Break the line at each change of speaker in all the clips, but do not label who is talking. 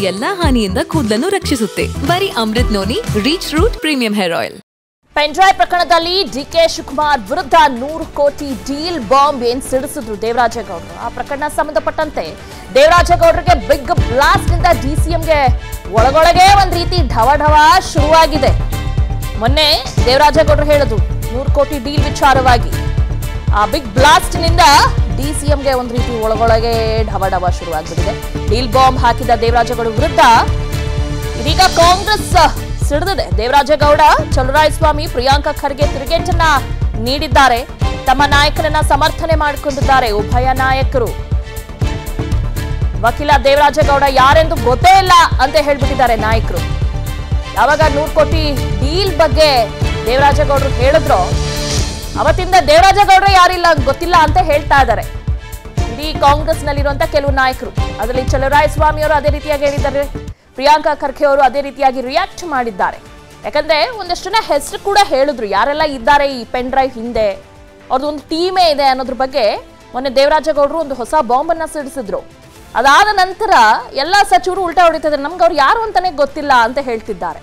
ಎಲ್ಲಾ ಹಾನಿಯಿಂದ ಕೂದಲನ್ನು ರಕ್ಷಿಸುತ್ತೆ ಬರೀ Amrut noni reach root premium hair oil
pendrive ಪ್ರಕರಣದಲ್ಲಿ ಡಿಕೆ ಶಿವಕುಮಾರ್ ವಿರುದ್ಧ ನೂರು ಕೋಟಿ ಡೀಲ್ ಬಾಂಬ್ ಏನ್ ಸಿಡಿಸಿದ್ರು ದೇವರಾಜೇಗೌಡರು ಆ ಪ್ರಕರಣ ಸಂಬಂಧಪಟ್ಟಂತೆ ದೇವರಾಜೇಗೌಡರಿಗೆ ಬಿಗ್ ಬ್ಲಾಸ್ಟ್ ಇಂದ ಡಿಸಿಎಂಗೆ ಒಳಗೊಳಗೆ ಒಂದ್ ರೀತಿ ಢವ ಢವ ಶುರುವಾಗಿದೆ ಮೊನ್ನೆ ದೇವರಾಜೇಗೌಡರು ಹೇಳಿದ್ರು ನೂರು ಕೋಟಿ ಡೀಲ್ ವಿಚಾರವಾಗಿ ಆ ಬಿಗ್ ಬ್ಲಾಸ್ಟ್ ನಿಂದ ಡಿಸಿಎಂಗೆ ಒಂದ್ ರೀತಿ ಒಳಗೊಳಗೆ ಢವ ಢವ ಶುರುವಾಗ್ಬಿಟ್ಟಿದೆ ಡೀಲ್ ಬಾಂಬ್ ಹಾಕಿದ ದೇವರಾಜೇಗೌಡ ವಿರುದ್ಧ ಇದೀಗ ಕಾಂಗ್ರೆಸ್ ಸಿಡಿದಿದೆ ದೇವರಾಜೇಗೌಡ ಚಲುರಾಯಸ್ವಾಮಿ ಪ್ರಿಯಾಂಕಾ ಖರ್ಗೆ ತಿರುಗೇಟನ್ನ ನೀಡಿದ್ದಾರೆ ತಮ್ಮ ನಾಯಕರನ್ನ ಸಮರ್ಥನೆ ಮಾಡಿಕೊಂಡಿದ್ದಾರೆ ಉಭಯ ನಾಯಕರು ವಕೀಲ ದೇವರಾಜೇಗೌಡ ಯಾರೆಂದು ಗೊತ್ತೇ ಇಲ್ಲ ಅಂತ ಹೇಳ್ಬಿಟ್ಟಿದ್ದಾರೆ ನಾಯಕರು ಯಾವಾಗ ನೂರು ಕೋಟಿ ಡೀಲ್ ಬಗ್ಗೆ ದೇವರಾಜೇಗೌಡರು ಹೇಳಿದ್ರು ಅವತ್ತಿಂದ ದೇವರಾಜೇಗೌಡರು ಯಾರಿಲ್ಲ ಅಂತ ಗೊತ್ತಿಲ್ಲ ಅಂತ ಹೇಳ್ತಾ ಇದ್ದಾರೆ ಇಡೀ ಕಾಂಗ್ರೆಸ್ನಲ್ಲಿರುವಂತ ಕೆಲವು ನಾಯಕರು ಅದರಲ್ಲಿ ಚಲರಾಯಸ್ವಾಮಿ ಅವರು ಅದೇ ರೀತಿಯಾಗಿ ಹೇಳಿದ್ದಾರೆ ಪ್ರಿಯಾಂಕಾ ಖರ್ಗೆ ಅವರು ಅದೇ ರೀತಿಯಾಗಿ ರಿಯಾಕ್ಟ್ ಮಾಡಿದ್ದಾರೆ ಯಾಕಂದ್ರೆ ಒಂದಷ್ಟು ಜನ ಹೆಸರು ಕೂಡ ಹೇಳಿದ್ರು ಯಾರೆಲ್ಲ ಇದ್ದಾರೆ ಈ ಪೆನ್ ಡ್ರೈವ್ ಹಿಂದೆ ಅವ್ರದ್ದು ಒಂದು ಟೀಮೇ ಇದೆ ಅನ್ನೋದ್ರ ಬಗ್ಗೆ ಮೊನ್ನೆ ದೇವರಾಜೇಗೌಡರು ಒಂದು ಹೊಸ ಬಾಂಬ್ ಅನ್ನ ಸಿಡಿಸಿದ್ರು ಅದಾದ ನಂತರ ಎಲ್ಲಾ ಸಚಿವರು ಉಲ್ಟಾ ಹೊಡಿತಿದ್ದಾರೆ ನಮ್ಗೆ ಅವ್ರು ಯಾರು ಅಂತಾನೆ ಗೊತ್ತಿಲ್ಲ ಅಂತ ಹೇಳ್ತಿದ್ದಾರೆ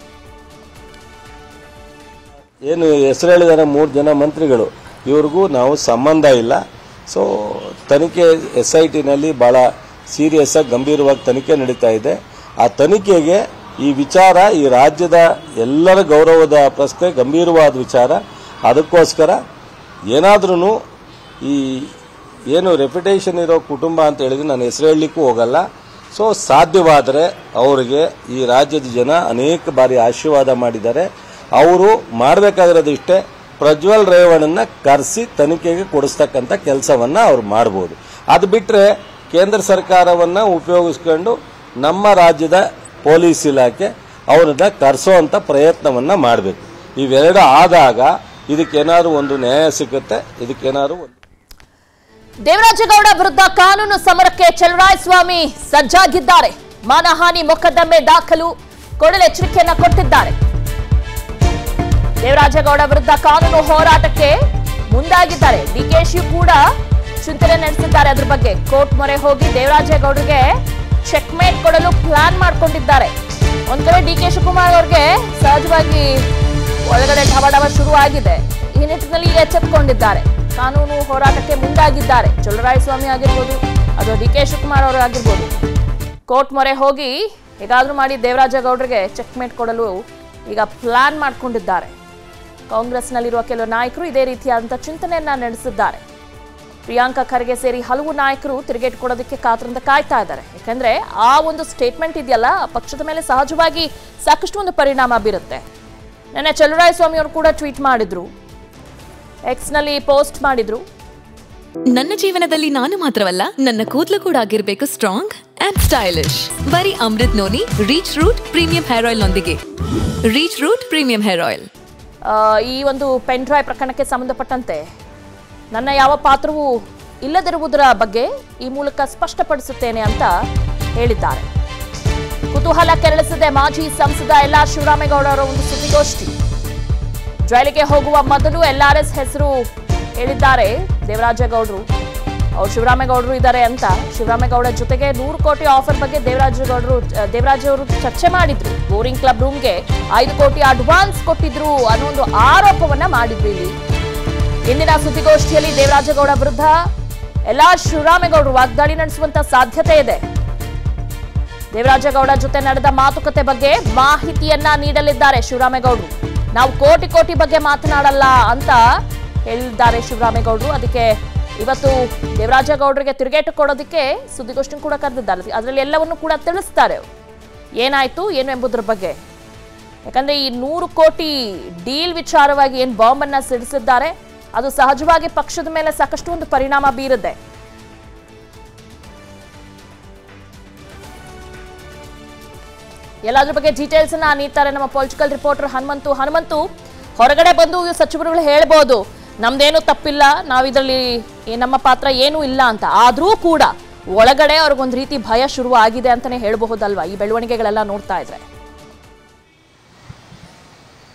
ಏನು ಹೆಸರು ಹೇಳಿದ್ದಾರೆ ಮೂರು ಜನ ಮಂತ್ರಿಗಳು ಇವ್ರಿಗೂ ನಾವು ಸಂಬಂಧ ಇಲ್ಲ ಸೊ ತನಿಖೆ ಎಸ್ ಐ ಟಿನಲ್ಲಿ ಭಾಳ ಸೀರಿಯಸ್ ಆಗಿ ಗಂಭೀರವಾಗಿ ತನಿಖೆ ನಡೀತಾ ಇದೆ ಆ ತನಿಖೆಗೆ ಈ ವಿಚಾರ ಈ ರಾಜ್ಯದ ಎಲ್ಲರ ಗೌರವದ ಪ್ರಶ್ನೆ ಗಂಭೀರವಾದ ವಿಚಾರ ಅದಕ್ಕೋಸ್ಕರ ಏನಾದ್ರೂ ಈ ಏನು ರೆಪ್ಯುಟೇಷನ್ ಇರೋ ಕುಟುಂಬ ಅಂತ ಹೇಳಿದ್ರೆ ನಾನು ಹೆಸರು ಹೇಳಲಿಕ್ಕೂ ಹೋಗಲ್ಲ ಸೊ ಸಾಧ್ಯವಾದರೆ ಅವರಿಗೆ ಈ ರಾಜ್ಯದ ಜನ ಅನೇಕ ಬಾರಿ ಆಶೀರ್ವಾದ ಮಾಡಿದ್ದಾರೆ ಅವರು ಮಾಡಬೇಕಾಗಿರೋದು ಇಷ್ಟೇ ಪ್ರಜ್ವಲ್ ರೇವಣ್ಣನ ಕರೆಸಿ ತನಿಖೆಗೆ ಕೊಡಿಸ್ತಕ್ಕಂಥ ಕೆಲಸವನ್ನ ಅವ್ರು ಮಾಡ್ಬೋದು ಅದು ಬಿಟ್ಟರೆ ಕೇಂದ್ರ ಸರ್ಕಾರವನ್ನ ಉಪಯೋಗಿಸ್ಕೊಂಡು ನಮ್ಮ ರಾಜ್ಯದ ಪೊಲೀಸ್ ಇಲಾಖೆ ಅವರನ್ನ ಕರೆಸೋವಂಥ ಪ್ರಯತ್ನವನ್ನ ಮಾಡಬೇಕು ಇವೆರಡು ಆದಾಗ ಇದಕ್ಕೇನಾದ್ರು ಒಂದು ನ್ಯಾಯ ಸಿಗುತ್ತೆ ಇದಕ್ಕೇನಾದ್ರು ಒಂದು
ದೇವರಾಜೇಗೌಡ ವಿರುದ್ಧ ಕಾನೂನು ಸಮರಕ್ಕೆ ಚಲರಾಯಸ್ವಾಮಿ ಸಜ್ಜಾಗಿದ್ದಾರೆ ಮಾನಹಾನಿ ಮೊಕದ್ದಮೆ ದಾಖಲು ಕೊಡಲು ಎಚ್ಚರಿಕೆಯನ್ನ ಕೊಟ್ಟಿದ್ದಾರೆ ದೇವರಾಜೇಗೌಡ ವಿರುದ್ಧ ಕಾನೂನು ಹೋರಾಟಕ್ಕೆ ಮುಂದಾಗಿದ್ದಾರೆ ಡಿಕೆಶಿ ಕೂಡ ಚಿಂತನೆ ನಡೆಸಿದ್ದಾರೆ ಅದ್ರ ಬಗ್ಗೆ ಕೋರ್ಟ್ ಮೊರೆ ಹೋಗಿ ದೇವರಾಜೇಗೌಡರಿಗೆ ಚೆಕ್ಮೇಟ್ ಕೊಡಲು ಪ್ಲಾನ್ ಮಾಡ್ಕೊಂಡಿದ್ದಾರೆ ಒಂದ್ ಕಡೆ ಡಿ ಕೆ ಶಿವಕುಮಾರ್ ಅವ್ರಿಗೆ ಸಹಜವಾಗಿ ಒಳಗಡೆ ಢವಢವ ಶುರು ಆಗಿದೆ ಈ ನಿಟ್ಟಿನಲ್ಲಿ ಈಗ ಎಚ್ಚೆತ್ತುಕೊಂಡಿದ್ದಾರೆ ಕಾನೂನು ಹೋರಾಟಕ್ಕೆ ಮುಂದಾಗಿದ್ದಾರೆ ಚಲರಾಯಸ್ವಾಮಿ ಆಗಿರ್ಬೋದು ಅಥವಾ ಡಿ ಕೆ ಶಿವಕುಮಾರ್ ಅವರು ಆಗಿರ್ಬೋದು ಕೋರ್ಟ್ ಮೊರೆ ಹೋಗಿ ಹೇಗಾದ್ರೂ ಮಾಡಿ ದೇವರಾಜೇಗೌಡರಿಗೆ ಚೆಕ್ಮೇಟ್ ಕೊಡಲು ಈಗ ಪ್ಲಾನ್ ಮಾಡಿಕೊಂಡಿದ್ದಾರೆ ಕಾಂಗ್ರೆಸ್ನಲ್ಲಿರುವ ಕೆಲವು ನಾಯಕರು ಇದೇ ರೀತಿಯಾದಂಥ ಚಿಂತನೆಯನ್ನ ನಡೆಸಿದ್ದಾರೆ ಪ್ರಿಯಾಂಕಾ ಖರ್ಗೆ ಸೇರಿ ಹಲವು ನಾಯಕರು ತಿರುಗೇಟು ಕೊಡೋದಕ್ಕೆ ಕಾತರಿಂದ ಕಾಯ್ತಾ ಇದ್ದಾರೆ ಯಾಕಂದ್ರೆ ಆ ಒಂದು ಸ್ಟೇಟ್ಮೆಂಟ್ ಇದೆಯಲ್ಲ ಆ ಪಕ್ಷದ ಮೇಲೆ ಸಹಜವಾಗಿ ಸಾಕಷ್ಟು ಒಂದು ಪರಿಣಾಮ ಬೀರುತ್ತೆ ನೆನ್ನೆ ಚಲುರಾಯಸ್ವಾಮಿ ಅವರು ಕೂಡ ಟ್ವೀಟ್ ಮಾಡಿದ್ರು ಎಕ್ಸ್ನಲ್ಲಿ ಪೋಸ್ಟ್ ಮಾಡಿದ್ರು
ನನ್ನ ಜೀವನದಲ್ಲಿ ನಾನು ಮಾತ್ರವಲ್ಲ ನನ್ನ ಕೂದಲು ಕೂಡ ಆಗಿರ್ಬೇಕು ಸ್ಟ್ರಾಂಗ್ ಅಂಡ್ ಸ್ಟೈಲಿಶ್ ಬರೀ Amrut noni reach root premium hair oil ನೊಂದಿಗೆ reach root premium hair oil
ಆ, ಈ ಒಂದು ಪೆನ್ ಡ್ರೈವ್ ಪ್ರಕರಣಕ್ಕೆ ಸಂಬಂಧಪಟ್ಟಂತೆ ನನ್ನ ಯಾವ ಪಾತ್ರವೂ ಇಲ್ಲದಿರುವುದರ ಬಗ್ಗೆ ಈ ಮೂಲಕ ಸ್ಪಷ್ಟಪಡಿಸುತ್ತೇನೆ ಅಂತ ಹೇಳಿದ್ದಾರೆ ಕುತೂಹಲ ಕೆರಳಿಸಿದೆ ಮಾಜಿ ಸಂಸದ ಎಲ್ ಆರ್ ಶಿವರಾಮೇಗೌಡ ಅವರ ಒಂದು ಸುದ್ದಿಗೋಷ್ಠಿ ಜೈಲಿಗೆ ಹೋಗುವ ಮೊದಲು ಎಲ್ ಆರ್ ಎಸ್ ಹೆಸರು ಹೇಳಿದ್ದಾರೆ ದೇವರಾಜೇಗೌಡರು ಅವ್ರು ಶಿವರಾಮೇಗೌಡರು ಇದ್ದಾರೆ ಅಂತ ಶಿವರಾಮೇಗೌಡ ಜೊತೆಗೆ ನೂರು ಕೋಟಿ ಆಫರ್ ಬಗ್ಗೆ ದೇವರಾಜೇಗೌಡರು ದೇವರಾಜ್ ಅವರು ಚರ್ಚೆ ಮಾಡಿದ್ರು ಬೋರಿಂಗ್ ಕ್ಲಬ್ ರೂಮ್ಗೆ ಐದು ಕೋಟಿ ಅಡ್ವಾನ್ಸ್ ಕೊಟ್ಟಿದ್ರು ಅನ್ನೋ ಒಂದು ಆರೋಪವನ್ನ ಮಾಡಿದ್ರು ಇಲ್ಲಿ ಇಂದಿನ ಸುದ್ದಿಗೋಷ್ಠಿಯಲ್ಲಿ ದೇವರಾಜೇಗೌಡ ವಿರುದ್ಧ ಎಲ್ಲಾ ಶಿವರಾಮೇಗೌಡರು ವಾಗ್ದಾಳಿ ನಡೆಸುವಂತ ಸಾಧ್ಯತೆ ಇದೆ ದೇವರಾಜೇಗೌಡ ಜೊತೆ ನಡೆದ ಮಾತುಕತೆ ಬಗ್ಗೆ ಮಾಹಿತಿಯನ್ನ ನೀಡಲಿದ್ದಾರೆ ಶಿವರಾಮೇಗೌಡರು ನಾವು ಕೋಟಿ ಕೋಟಿ ಬಗ್ಗೆ ಮಾತನಾಡಲ್ಲ ಅಂತ ಹೇಳಿದ್ದಾರೆ ಶಿವರಾಮೇಗೌಡರು ಅದಕ್ಕೆ ಇವತ್ತು ದೇವರಾಜೇಗೌಡರಿಗೆ ತಿರುಗೇಟು ಕೊಡೋದಕ್ಕೆ ಸುದ್ದಿಗೋಷ್ಠಿ ಕೂಡ ಕರೆದಿದ್ದಾರೆ ಅದರಲ್ಲಿ ಎಲ್ಲವನ್ನು ಕೂಡ ತಿಳಿಸ್ತಾರೆ ಅವ್ರು. ಏನಾಯ್ತು ಏನು ಎಂಬುದರ ಬಗ್ಗೆ ಯಾಕಂದ್ರೆ ಈ ನೂರು ಕೋಟಿ ಡೀಲ್ ವಿಚಾರವಾಗಿ ಏನು ಬಾಂಬ್ ಅನ್ನ ಸಿಡಿಸಿದ್ದಾರೆ ಅದು ಸಹಜವಾಗಿ ಪಕ್ಷದ ಮೇಲೆ ಸಾಕಷ್ಟು ಒಂದು ಪರಿಣಾಮ ಬೀರಿದೆ ಎಲ್ಲಾದ್ರ ಬಗ್ಗೆ ಡೀಟೇಲ್ಸ್ ಅನ್ನ ನೀಡ್ತಾರೆ ನಮ್ಮ ಪೊಲಿಟಿಕಲ್ ರಿಪೋರ್ಟರ್ ಹನುಮಂತು ಹನುಮಂತು ಹೊರಗಡೆ ಬಂದು ಈ ಸಚಿವರುಗಳು ಹೇಳ್ಬೋದು ನಮ್ದೇನು ತಪ್ಪಿಲ್ಲ ನಾವು ಇದರಲ್ಲಿ ನಮ್ಮ ಪಾತ್ರ ಏನೂ ಇಲ್ಲ ಅಂತ ಆದ್ರೂ ಕೂಡ ಒಳಗಡೆ ಅವ್ರಿಗೊಂದು ರೀತಿ ಭಯ ಶುರು ಆಗಿದೆ ಅಂತಾನೆ ಹೇಳಬಹುದಲ್ವಾ ಈ ಬೆಳವಣಿಗೆಗಳೆಲ್ಲ ನೋಡ್ತಾ ಇದ್ರೆ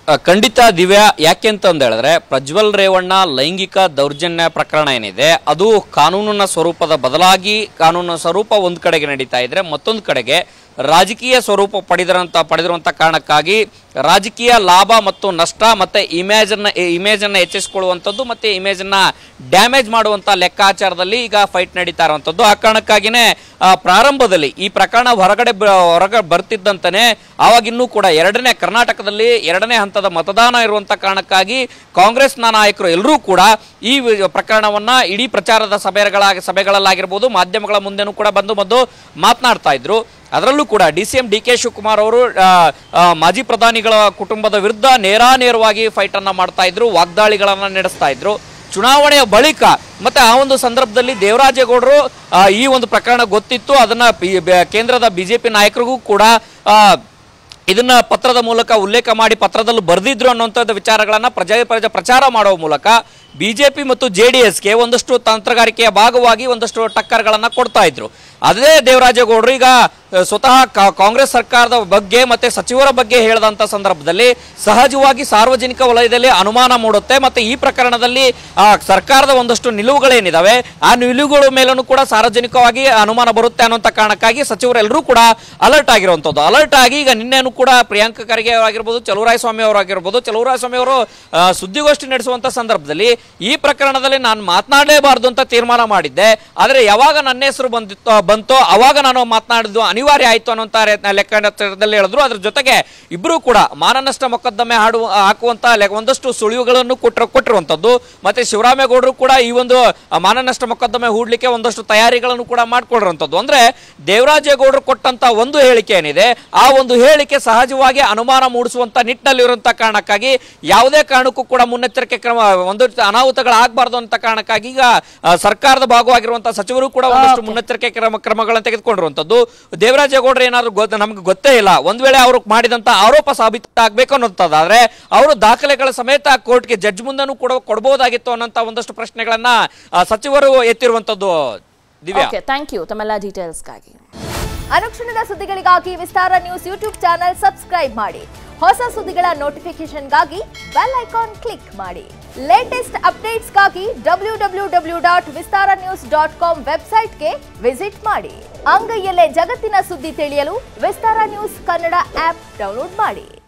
ಅ, ಖಂಡಿತ ದಿವ್ಯಾ ಯಾಕೆ ಅಂತ ಹೇಳಿದ್ರೆ ಪ್ರಜ್ವಲ್ ರೇವಣ್ಣ ಲೈಂಗಿಕ ದೌರ್ಜನ್ಯ ಪ್ರಕರಣ ಏನಿದೆ ಅದು ಕಾನೂನಿನ ಸ್ವರೂಪದ ಬದಲಾಗಿ ಕಾನೂನಿನ ಸ್ವರೂಪ ಒಂದು ಕಡೆಗೆ ನಡೀತಾ ಇದ್ರೆ ಮತ್ತೊಂದು ಕಡೆಗೆ ರಾಜಕೀಯ ಸ್ವರೂಪ ಪಡೆದಿರಂತ ಪಡೆದಿರುವಂತ ಕಾರಣಕ್ಕಾಗಿ ರಾಜಕೀಯ ಲಾಭ ಮತ್ತು ನಷ್ಟ ಮತ್ತೆ ಇಮೇಜ್ ಅನ್ನ ಇಮೇಜ್ ಅನ್ನ ಹೆಚ್ಚಿಸಿಕೊಳ್ಳುವಂಥದ್ದು ಮತ್ತೆ ಇಮೇಜ್ ಅನ್ನ ಡ್ಯಾಮೇಜ್ ಮಾಡುವಂತ ಲೆಕ್ಕಾಚಾರದಲ್ಲಿ ಈಗ ಫೈಟ್ ನಡೀತಾ ಇರುವಂತದ್ದು ಆ ಕಾರಣಕ್ಕಾಗಿನೇ ಆ, ಪ್ರಾರಂಭದಲ್ಲಿ ಈ ಪ್ರಕರಣ ಹೊರಗಡೆ ಬ- ಹೊರಗೆ ಬರ್ತಿದ್ದಂತಾನೆ ಆವಾಗಿನ್ನೂ ಕೂಡ ಎರಡನೇ ಕರ್ನಾಟಕದಲ್ಲಿ ಎರಡನೇ ಹಂತದ ಮತದಾನ ಇರುವಂತ ಕಾರಣಕ್ಕಾಗಿ ಕಾಂಗ್ರೆಸ್ನ ನಾಯಕರು ಎಲ್ಲರೂ ಕೂಡ ಈ ವಿ- ಪ್ರಕರಣವನ್ನ ಇಡೀ ಪ್ರಚಾರದ ಸಭೆಗಳ ಸಭೆಗಳಲ್ಲಾಗಿರ್ಬೋದು ಮಾಧ್ಯಮಗಳ ಮುಂದೆನೂ ಕೂಡ ಬಂದು ಬಂದು ಮಾತನಾಡ್ತಾ ಇದ್ರು ಅದರಲ್ಲೂ ಕೂಡ D C M D K Shivakumar ಅವರು ಆ, ಆ, ಮಾಜಿ ಪ್ರಧಾನಿಗಳ ಕುಟುಂಬದ ವಿರುದ್ಧ ನೇರಾನೇರವಾಗಿ ಫೈಟ್ ಅನ್ನ ಮಾಡ್ತಾ ಇದ್ರು ವಾಗ್ದಾಳಿಗಳನ್ನ ನಡೆಸ್ತಾ ಇದ್ರು ಚುನಾವಣೆಯ ಬಳಿಕ ಮತ್ತೆ ಆ ಒಂದು ಸಂದರ್ಭದಲ್ಲಿ ದೇವರಾಜೇಗೌಡರು ಆ, ಈ ಒಂದು ಪ್ರಕರಣ ಗೊತ್ತಿತ್ತು ಅದನ್ನ ಪಿ- ಬ- ಕೇಂದ್ರದ ಬಿಜೆಪಿ ನಾಯಕರಿಗೂ ಕೂಡ ಆ, ಇದನ್ನ ಪತ್ರದ ಮೂಲಕ ಉಲ್ಲೇಖ ಮಾಡಿ ಪತ್ರದಲ್ಲಿ ಬರೆದಿದ್ರು ಅನ್ನುವಂಥದ್ದು ವಿಚಾರಗಳನ್ನ ಪ್ರಜಾ ಪ್ರಜಾ ಪ್ರಚಾರ ಮಾಡುವ ಮೂಲಕ ಬಿಜೆಪಿ ಮತ್ತು ಜೆ ಡಿ ಎಸ್ಗೆ ಒಂದಷ್ಟು ತಂತ್ರಗಾರಿಕೆಯ ಭಾಗವಾಗಿ ಒಂದಷ್ಟು ಟಕ್ಕರ್ಗಳನ್ನ ಕೊಡ್ತಾ ಇದ್ರು ಅದೇ ದೇವರಾಜೇಗೌಡರು ಈಗ ಅಹ್, ಸ್ವತಃ ಕಾ- ಕಾಂಗ್ರೆಸ್ ಸರ್ಕಾರದ ಬಗ್ಗೆ ಮತ್ತೆ ಸಚಿವರ ಬಗ್ಗೆ ಹೇಳಿದಂತ ಸಂದರ್ಭದಲ್ಲಿ ಸಹಜವಾಗಿ ಸಾರ್ವಜನಿಕ ವಲಯದಲ್ಲಿ ಅನುಮಾನ ಮೂಡುತ್ತೆ ಮತ್ತೆ ಈ ಪ್ರಕರಣದಲ್ಲಿ ಆ, ಸರ್ಕಾರದ ಒಂದಷ್ಟು ನಿಲುವುಗಳೇನಿದಾವೆ ಆ ನಿಲುವುಗಳ ಮೇಲೂ ಕೂಡ ಸಾರ್ವಜನಿಕವಾಗಿ ಅನುಮಾನ ಬರುತ್ತೆ ಅನ್ನುವಂಥ ಕಾರಣಕ್ಕಾಗಿ ಸಚಿವರೆಲ್ಲರೂ ಕೂಡ ಅಲರ್ಟ್ ಆಗಿರುವಂಥದ್ದು ಅಲರ್ಟ್ ಆಗಿ ಈಗ ನಿನ್ನೆನೂ ಕೂಡ ಪ್ರಿಯಾಂಕ ಖರ್ಗೆ ಅವರಾಗಿರ್ಬೋದು ಚಲುವರಾಯ ಸ್ವಾಮಿ ಅವರಾಗಿರ್ಬೋದು ಚಲುವರಾಯ ಸ್ವಾಮಿ ಅವರು ಆ, ಸುದ್ದಿಗೋಷ್ಠಿ ನಡೆಸುವಂತ ಸಂದರ್ಭದಲ್ಲಿ ಈ ಪ್ರಕರಣದಲ್ಲಿ ನಾನು ಮಾತನಾಡಲೇಬಾರದು ಅಂತ ತೀರ್ಮಾನ ಮಾಡಿದ್ದೆ ಆದರೆ ಯಾವಾಗ ನನ್ನ ಹೆಸರು ಬಂದಿತ್ತೋ ಬಂತೋ ಅವಾಗ ನಾನು ಮಾತನಾಡಿದ್ದು ಅನಿವಾರ್ಯ ಆಯಿತು ಅನ್ನುವಂಥ ರೇ- ಲೆಕ್ಕಾಚಾರದಲ್ಲಿ ಹೇಳಿದ್ರು ಅದ್ರ ಜೊತೆಗೆ ಇಬ್ಬರು ಕೂಡ ಮಾನನಷ್ಟ ಮೊಕದ್ದಮೆ ಹಾಡು ಹಾಕುವಂತ ಲೆ- ಒಂದಷ್ಟು ಸುಳಿವುಗಳನ್ನು ಕೊಟ್ಟರು ಕೊಟ್ಟಿರುವಂಥದ್ದು ಮತ್ತೆ ಶಿವರಾಮೇಗೌಡರು ಕೂಡ ಈ ಒಂದು ಆ, ಮಾನನಷ್ಟ ಮೊಕದ್ದಮೆ ಹೂಡ್ಲಿಕ್ಕೆ ಒಂದಷ್ಟು ತಯಾರಿಗಳನ್ನು ಕೂಡ ಮಾಡ್ಕೊಂಡಿರುವಂಥದ್ದು ಅಂದ್ರೆ ದೇವರಾಜೇಗೌಡರು ಕೊಟ್ಟಂತ ಒಂದು ಹೇಳಿಕೆ ಏನಿದೆ ಆ ಒಂದು ಹೇಳಿಕೆ ಸಹಜವಾಗಿ ಅನುಮಾನ ಮೂಡಿಸುವಂತ ನಿಟ್ಟಿನಲ್ಲಿರುವಂತ ಕಾರಣಕ್ಕಾಗಿ ಯಾವುದೇ ಕಾರಣಕ್ಕೂ ಕೂಡ ಮುನ್ನೆಚ್ಚರಿಕೆ ಕ್ರಮ ಒಂದು ಅನಾಹುತಗಳಾಗಬಾರ್ದು ಅಂತ ಕಾರಣಕ್ಕಾಗಿ ಈಗ ಆ, ಸರ್ಕಾರದ ಭಾಗವಾಗಿರುವಂತಹ ಸಚಿವರು ಕೂಡ ಒಂದಷ್ಟು ಮುನ್ನೆಚ್ಚರಿಕೆ ಕ್ರಮ ಕ್ರಮಗಳನ್ನು ತೆಗೆದುಕೊಂಡಿರುವಂತದ್ದು ದೇವರಾಜೇಗೌಡರು ಏನಾದ್ರು ಗೊತ್ತ ನಮ್ಗೆ ಗೊತ್ತೇ ಇಲ್ಲ ಒಂದ್ ವೇಳೆ ಅವರು ಮಾಡಿದಂತ ಆರೋಪ ಸಾಬೀತಾಗಬೇಕು ಅನ್ನೋದಾದ್ರೆ ಅವರು ದಾಖಲೆಗಳ ಸಮೇತ ಕೋರ್ಟ್ಗೆ ಜಡ್ಜ್ ಮುಂದೆನೂ ಕೂಡ ಕೊಡಬಹುದಾಗಿತ್ತು ಅನ್ನೋಂತ ಒಂದಷ್ಟು ಪ್ರಶ್ನೆಗಳನ್ನ ಆ, ಸಚಿವರು ಎತ್ತಿರುವಂತದ್ದು ದಿವ್ಯಾ
ಓಕೆ ಥ್ಯಾಂಕ್ ಯು ತಮ್ಮೆಲ್ಲ ಡೀಟೇಲ್ಸ್ಗಾಗಿ
ಅನುಕ್ಷಣದ ಸುದ್ದಿಗಳಿಗಾಗಿ Vistara news YouTube channel subscribe ಮಾಡಿ ಹೊಸ ಸುದ್ದಿಗಳ ನೋಟಿಫಿಕೇಶನ್ಗಾಗಿ ಬೆಲ್ ಐಕಾನ್ ಕ್ಲಿಕ್ ಮಾಡಿ ಲೇಟೆಸ್ಟ್ ಅಪ್ಡೇಟ್ಸ್ಗಾಗಿ W W W dot Vistara news dot com ವೆಬ್ಸೈಟ್ಗೆ ವಿಸಿಟ್ ಮಾಡಿ ಅಂಗೈಯಲ್ಲೇ ಜಗತ್ತಿನ ಸುದ್ದಿ ತಿಳಿಯಲು Vistara news Kannada app download ಮಾಡಿ